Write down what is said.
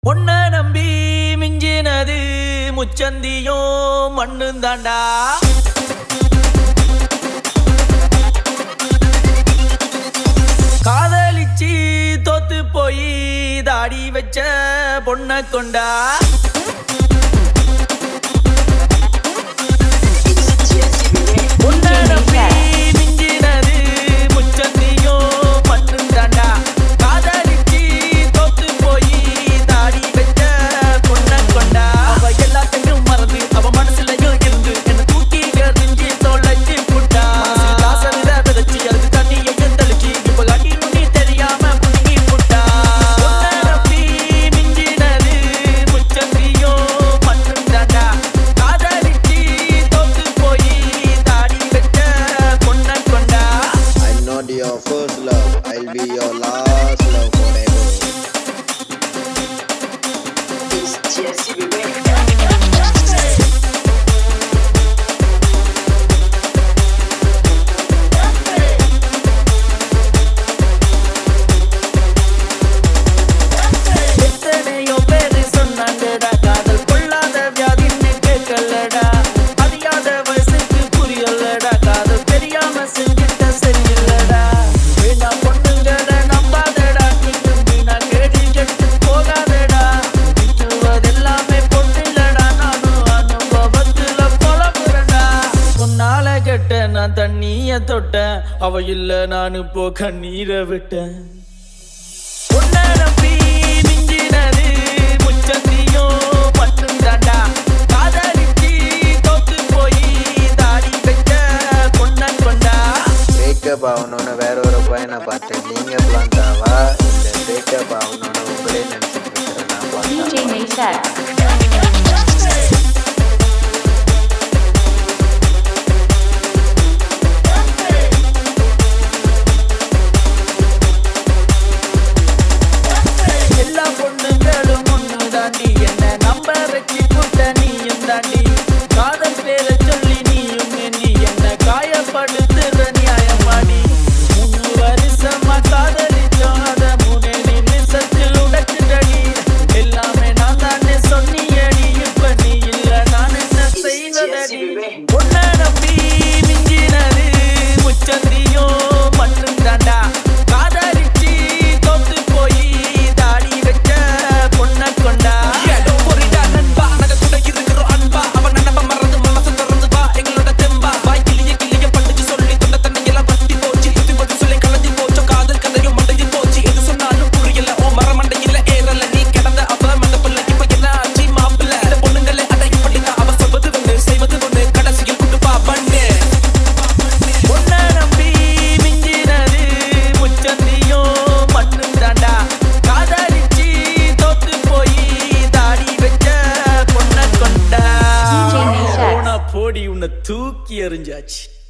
பொண்ண நம்பி மிஞ்சினது முச்சந்தியும் மண்ணும் தாண்டா காதலிச்சு தோத்து போய் தாடி வச்ச பொண்ண கொண்டா பொண்ண நம்பி மிஞ்சினது முச்சந்தியும் மண்ணும் தாண்டா காதலிச்சு தோத்து போய் தாடி வச்ச பொண்ண கொண்டா அவ எல்லாத்தையும் மறந்து அவ மனசுலயும் இருந்து என்ன தூக்கி எறிஞ்சு தொலைச்சு புட்டா காசவித விதைச்சு அதுக்கு தண்ணியையும் தெளிச்சு இப்ப காட்டி நுனி தெரியாம புடுங்கி புட்டா பொண்ண நம்பி மிஞ்சினது முச்சந்தியும் மண்ணும் தாண்டா காதலிச்சு தோத்து போய் தாடி வச்ச பொண்ண கொண்டா I'm not your first love, I'll be your last love forever. எத்தனையோ பேரு சொன்னாங்கடா காதல் கொள்ளாத வியாதின்னு கேட்கலடா அறியாத வயசுக்கு புரியலடா காதல் தெரியாம செஞ்சுட்ட சரியில்லடா வேணா பொண்ணுங்கட நம்பாதடா நீங்க வீணா கேடி கெட்டு போகாதடா எல்லாமே பொண்ணில்லடா நானும் அனுபவத்துல புலம்புறடா உன்னால கெட்ட நான் தண்ணிய தொட்டேன் அவ இல்ல நான் இப்போ கண்ணீரை விட்டேன் உன்னை நம்பி மிஞ்சினது முச்சந்தியும் மட்டும் தாண்டா காதலிச்சு தோத்து போய் தாடி வச்ச பொண்ண கொண்டா பிரேக்கப் ஆகணும்னு வேற ஒரு பையனை பார்த்தேன் நீங்க பிளான்டாவா இல்ல பிரேக்கப் ஆகணும்னு உங்களே நினைச்சிட்டு இருக்கிறேன் நான் DJ பிளான்டாவா Maysex. எல்லா பொண்ணுங்களும் ஒண்ணு தாண்டி என்ன நம்ப வச்சு புட்ட நீயும் தாண்டி காதல் பேரை சொல்லி நீயும் எண்ணி என்ன காயப்படுத்துற நியாயமாடி மூணு வருஷமா காதலிச்சோம் அத மூணு நிமிஷத்தில் உடைச்சுடடி எல்லாமே நான் தானே சொன்னியடி இப்ப நீ இல்ல நான் என்ன செய்வதடி உன்னை நம்பி மிஞ்சினது முச்சந்தியும் மட்டும் தாண்டா காதலிச்சு தோத்து போய் தாடி வச்ச பொண்ண கொண்டா புரிடா நண்பா நாங்க கூட இருக்கிறோம் அன்பா அவன் நினைப்ப மறந்து மனசு திறந்து வா எங்களோட தெம்பா வாய் கிளிய கிளிய பட்டுச்சு சொல்லி தொண்ட தண்ணி எல்லாம் வத்தி போச்சு புத்தி பத்தி சொல்லி கலந்து போச்சு காதல் கதையும் மண்டையில் போச்சு எது சொன்னாலும் புரியல ஓ மர மண்டையில ஏறல நீ கிடந்த அவ மண்டப்பில்ல இப்ப என்ன ஆச்சு மாப்பிள்ள இந்த பொண்ணுங்களே அட இப்படிதான் அவ சொல்வது ஒண்ணு செய்வது ஒண்ணு கடைசியில் கொண்டு பா பண்ணு உன்னை நம்பி மிஞ்சினது முச்சந்தியும் மட்டும் தாண்டா காதலிச்சு தோத்து போய் தாடி வச்ச பொண்ண கொண்டா DJ Maysex. போனா போடி உன்னை தூக்கி எறிஞ்சாச்சு